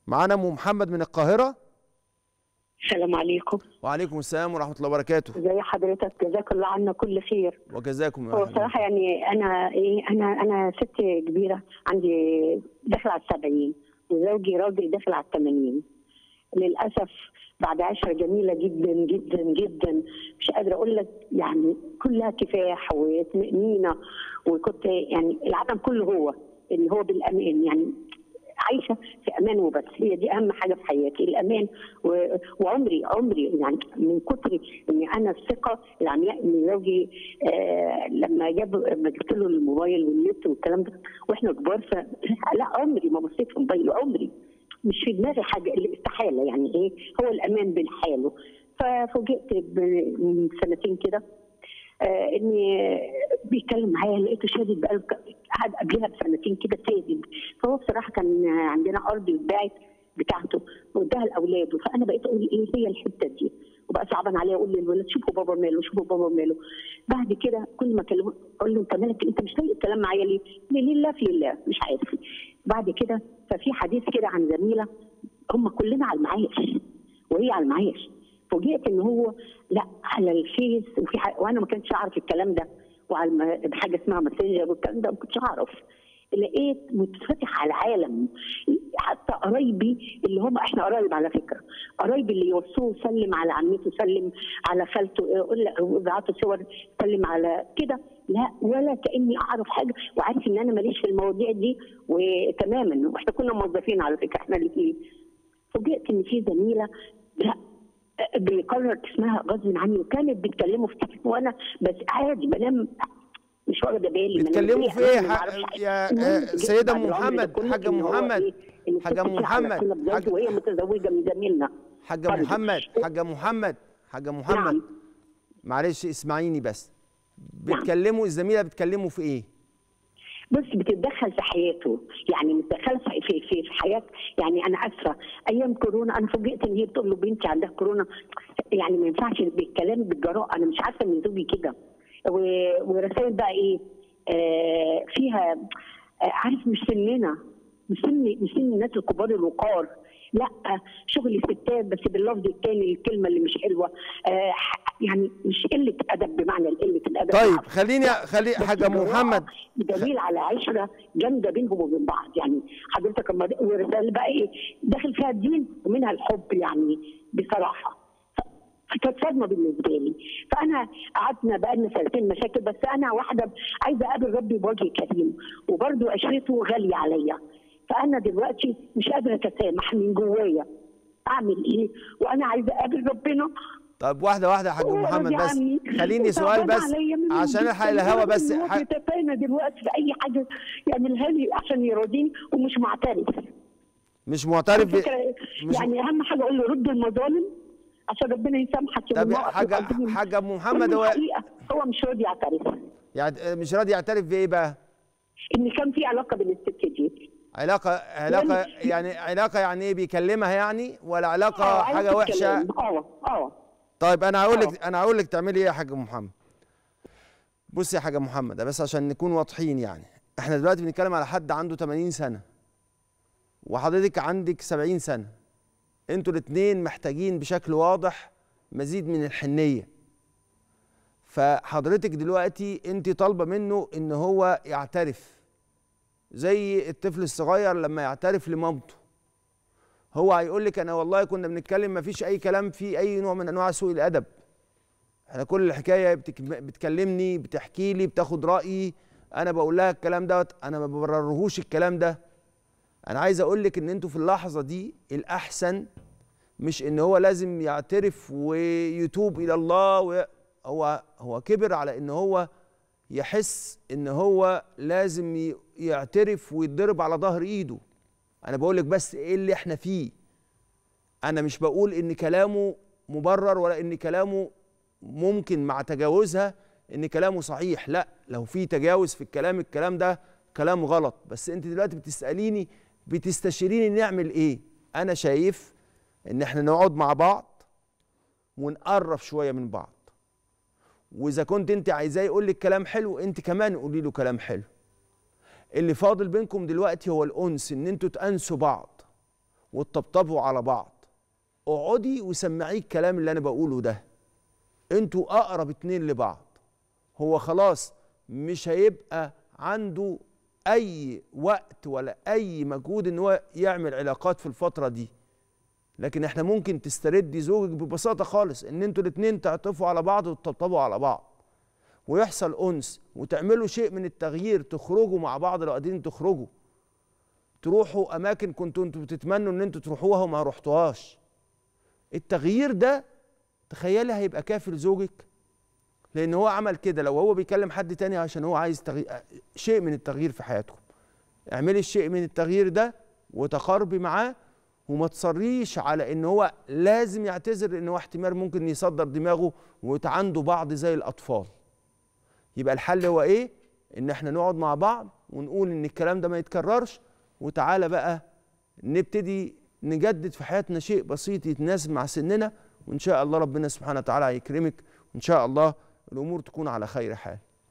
معانا ام محمد من القاهره السلام عليكم وعليكم السلام ورحمه الله وبركاته ازي حضرتك جزاك الله عنا كل خير وجزاكم هو الله خير. بصراحه يعني انا ايه انا انا ست كبيره عندي داخل على السبعين وزوجي راجل داخل على الثمانين للاسف بعد عشرة جميلة جدا جدا جدا مش قادرة أقول لك يعني كلها كفاح وطمأنينة وكنت يعني العالم كله هو اللي هو بالأمان يعني عايشه في امان وبس هي دي اهم حاجه في حياتي الامان و... وعمري عمري يعني من كتر اني انا الثقه العمياء ان زوجي آه لما جاب لما جبت له الموبايل والنت والكلام ده واحنا كبار ف لا عمري ما بصيت في الموبايل عمري مش في دماغي حاجه اللي استحاله يعني ايه هو الامان بالحاله ففوجئت ب- من سنتين كده آه اني بيتكلم معايا لقيته شادد بقاله ك- قعد قبلها بسنتين كده شادد فهو بصراحه كان عندنا ارض اتباعت بتاعته واداها لاولاده فانا بقيت اقول ايه هي الحته دي وبقى صعبان عليا اقول للولاد شوفوا بابا ماله شوفوا بابا ماله بعد كده كل ما اكلمه اقول له انت مالك انت مش لاقي الكلام معايا ليه؟ ليه لله في لله مش عارف بعد كده ففي حديث كده عن زميله هم كلنا على المعاش وهي على المعاش فوجئت ان هو لا على الفيس وفي حاجة وانا ما كنتش اعرف الكلام ده وعلى الم- حاجه اسمها ماسنجر والكلام ده ما كنتش اعرف لقيت متفتح على العالم حتى قرايبي اللي هم احنا قرايب على فكره قرايبي اللي يوصوه سلم على عمته سلم على خالته يقول لك ابعتوا صور سلم على كده لا ولا كاني اعرف حاجه وعارف ان انا ماليش في المواضيع دي وتماما واحنا كنا موظفين على فكره احنا الاثنين فوجئت ان في زميله لا بيقرر اسمها غصب عني وكانت بتكلمه في التليفون وانا بس عادي بنام مش واخده بالي ما أنا بيتكلموا متضايقة في ايه منه، ما ح- أعرفش حاجة. يا المهم آه، فوجئت سيده بعد العمر ده محمد كله حاجه إن هو محمد إيه، إن الست حاجه دي على محمد سنة بزوجه حاجه وهي متزوجه من زميلنا حاجه برضه. محمد حاجه محمد حاجه محمد نعم. معلش اسمعيني بس بتكلموا الزميله بتكلموا في ايه بص بتتدخل في حياته يعني متدخله في في في, في حياه يعني انا اسفه ايام كورونا انا فوجئت ان هي بتقول له بنتي عندها كورونا يعني ما ينفعش بالكلام بالجراءه انا مش عارفه ان زوجي كده و- ورسائل بقى ايه آه فيها آه عارف مش سننا مش سن مش سن الناس الكبار الوقار لا شغل ستات بس باللفظ الثاني الكلمه اللي مش حلوه آه يعني مش قله ادب بمعنى قله الادب طيب خليني خلي بس حاجه الجراءة محمد دليل على عشره جامده بينهم وبين بعض يعني حضرتك اما ورساله بقى ايه داخل فيها الدين ومنها الحب يعني بصراحه ف- فكانت صدمه بالنسبه لي فانا قعدنا بقى لنا سنتين مشاكل بس انا واحده عايزه اقابل ربي بوجه كريم وبرده عشرته غاليه عليا فانا دلوقتي مش قادره اتسامح من جوايا اعمل ايه وانا عايزه اقابل ربنا طب واحده واحده يا حاج هو محمد راضي بس عني. خليني سؤال وتعبان بس عليا منه عشان جداً. الحق الهوا بس هو ح- بيتفانى دلوقتي في اي حاجه يعملها لي عشان يراضيني ومش معترف مش معترف ب... فكرة مش- يعني اهم حاجه اقول له رد المظالم عشان ربنا يسامحك يا طب الله حاجة- ويقدمني. حاجة أم محمد كل هو- الحقيقة هو مش راضي يعترف يعني مش راضي يعترف بايه بقى ان كان في علاقه بين الست دي علاقه علاقه يعني- يعني علاقه يعني ايه بيكلمها يعني ولا علاقه آه، حاجه علاقة وحشه كلام. اه اه طيب انا هقول آه. لك انا هقول لك تعملي ايه يا حاج محمد بصي يا حاج محمد بس عشان نكون واضحين يعني احنا دلوقتي بنتكلم على حد عنده 80 سنه وحضرتك عندك 70 سنه انتوا الاثنين محتاجين بشكل واضح مزيد من الحنيه فحضرتك دلوقتي انت طالبه منه ان هو يعترف زي الطفل الصغير لما يعترف لمامته هو هيقول لك انا والله كنا بنتكلم ما فيش اي كلام فيه اي نوع من انواع سوء الادب احنا كل الحكايه بتك... بتكلمني بتحكي لي بتاخد رايي انا بقول لها الكلام دوت انا ما ببررهوش الكلام ده انا عايز اقول لك ان انتوا في اللحظه دي الاحسن مش ان هو لازم يعترف ويتوب الى الله و... هو هو كبر على ان هو يحس ان هو لازم ي- يعترف ويتضرب على ظهر ايده انا بقول لك بس ايه اللي احنا فيه انا مش بقول ان كلامه مبرر ولا ان كلامه ممكن مع تجاوزها ان كلامه صحيح لا لو في تجاوز في الكلام الكلام ده كلام غلط بس انت دلوقتي بتساليني بتستشيريني نعمل ايه انا شايف ان احنا نقعد مع بعض ونقرب شويه من بعض واذا كنت انت عايزاه يقول لك كلام حلو انت كمان قولي له كلام حلو اللي فاضل بينكم دلوقتي هو الانس ان انتوا تانسوا بعض وتطبطبوا على بعض اقعدي وسمعيه الكلام اللي انا بقوله ده انتوا اقرب اتنين لبعض هو خلاص مش هيبقى عنده اي وقت ولا اي مجهود ان هو يعمل علاقات في الفتره دي لكن احنا ممكن تستردي زوجك ببساطه خالص ان انتوا الاتنين تعطفوا على بعض وتطبطبوا على بعض ويحصل انس وتعملوا شيء من التغيير تخرجوا مع بعض لو قادرين تخرجوا تروحوا اماكن كنتوا انتوا بتتمنوا ان انتوا تروحوها وما رحتوهاش التغيير ده تخيلي هيبقى كافي لزوجك لان هو عمل كده لو هو بيكلم حد تاني عشان هو عايز تغيير شيء من التغيير في حياتكم اعملي الشيء من التغيير ده وتقاربي معاه وما تصريش على ان هو لازم يعتذر ان هو احتمال ممكن يصدر دماغه ويتعنده بعض زي الاطفال يبقى الحل هو ايه ان احنا نقعد مع بعض ونقول ان الكلام ده ما يتكررش وتعالى بقى نبتدي نجدد في حياتنا شيء بسيط يتناسب مع سننا وان شاء الله ربنا سبحانه وتعالى هيكرمك وان شاء الله الامور تكون على خير حال